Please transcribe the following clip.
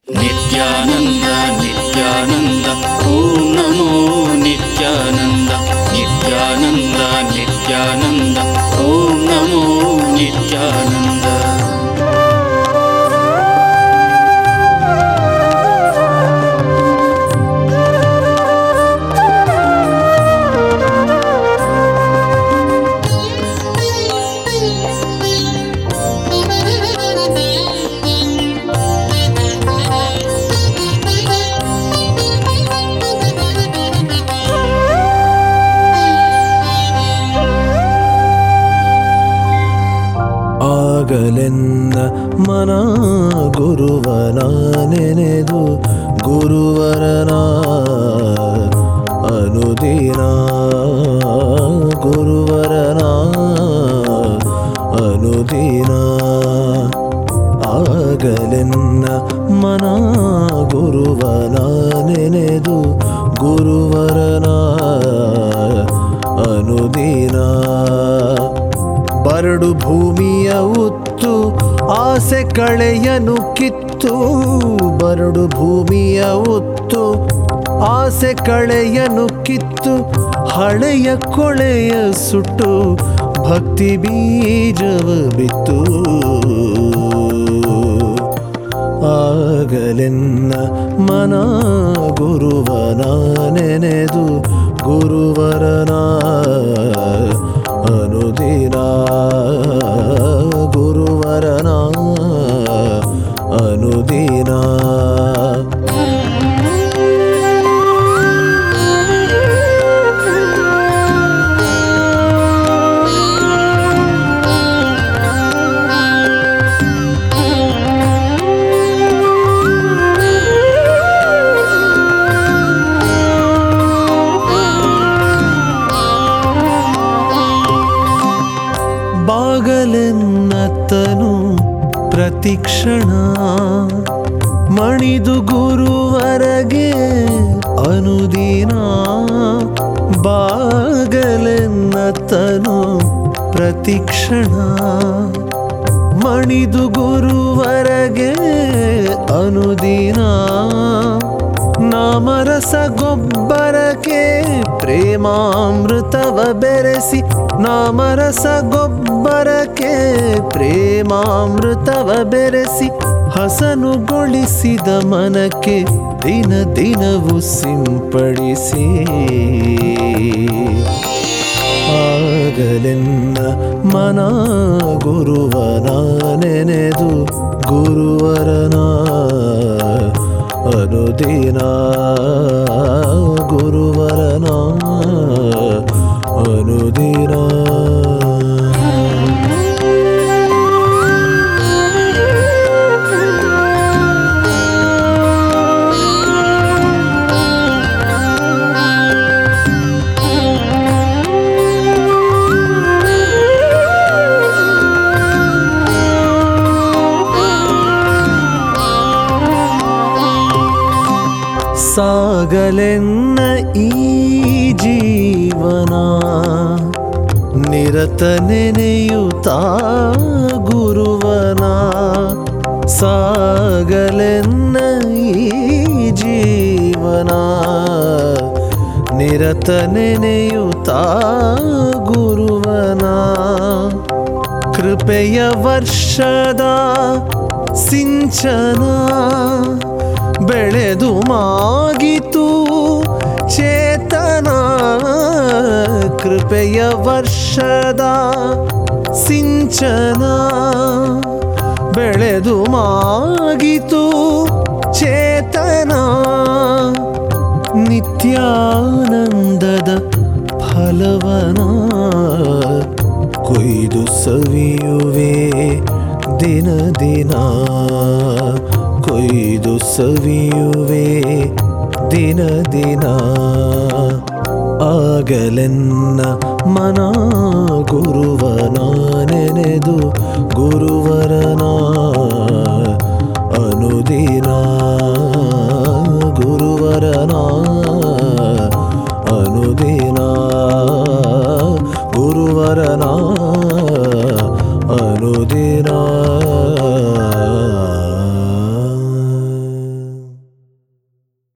ನಿತ್ಯಾನಂದ ನಿತ್ಯಾನಂದ ಓಂ ನಮೋ ನಿತ್ಯಾನಂದ ನಿತ್ಯಾನಂದ ನಿತ್ಯಾನಂದ ಓಂ ನಮೋ ನಿತ್ಯಾನಂದ ಆಗಲೆನ್ನ ಮನ ಗುರುವನ ನೆನೆದು ಗುರುವರನ ಅನುದಿನ ಗುರುವರನ ಅನುದಿನ ಆಗಲೆನ್ನ ಮನ ಗುರುವನ ನೆನೆದು ಗುರುವರನ ಅನುದಿನ ಬರಡು ಭೂಮಿಯ ಉತ್ತು ಆಸೆ ಕಳೆಯನು ಕಿತ್ತು ಬರಡು ಭೂಮಿಯ ಉತ್ತು ಆಸೆ ಕಳೆಯನು ಕಿತ್ತು ಹಳೆಯ ಕೊಳೆಯ ಸುಟ್ಟು ಭಕ್ತಿ ಬೀಜವ ಬಿತ್ತು ಆಗಲೆನ್ನ ಮನ ಗುರುವನ ನೆನೆದು ಗುರುವರನ ಅನುದಿನ ಗುರುವರನ ಅನುದಿನ ಬಾಗಲೆನ್ನತನು ಪ್ರತಿಕ್ಷಣ ಮಣಿದು ಗುರುವರಗೆ ಅನುದಿನ ಬಾಗಲೆನ್ನತನು ಪ್ರತಿಕ್ಷಣ ಮಣಿದು ಗುರುವರಗೆ ಅನುದಿನ ನಾಮರಸ ಗೊಬ್ಬರಕ್ಕೆ ಪ್ರೇಮಾಮೃತವ ಬೆರೆಸಿ ನಾಮರಸ ಗೊಬ್ಬರಕ್ಕೆ ಪ್ರೇಮಾಮೃತವ ಬೆರೆಸಿ ಹಸನುಗೊಳಿಸಿದ ಮನಕ್ಕೆ ದಿನ ದಿನವೂ ಸಿಂಪಡಿಸಿ ಆಗಲೆನ್ನ ಮನ ಗುರುವನ ನೆನೆದು ಗುರುವರನ ಅನುದಿನ ಗುರುವರನ ಅನುದಿನ ಸಾಗಲೆನ್ನ ಈ ಜೀವನ ನಿರತ ನೆನೆಯುತ್ತಾ ಗುರುವನ ಸಾಗಲೆನ್ನ ಈ ಜೀವನ ನಿರತ ನೆನೆಯುತ್ತಾ ಗುರುವನ ಕೃಪೆಯ ವರ್ಷದ ಸಿಂಚನ ಬೆಳೆದು ಮಾಗಿತು ಚೇತನ ಕೃಪೆಯ ವರ್ಷದ ಸಿಂಚನ ಬೆಳೆದು ಮಾಗಿತು ಚೇತನ ನಿತ್ಯಾನಂದದ ಫಲವನ ಕೊಯ್ದು ಸವಿಯುವೆ ದಿನ ದಿನ ಕೊಯ್ದು ಸವಿಯುವೆ ದಿನ ದಿನ ಆಗಲೆನ್ನ ಮನ ಗುರುವನ ನೆನೆದು ಗುರುವರನ ಅನುದಿನ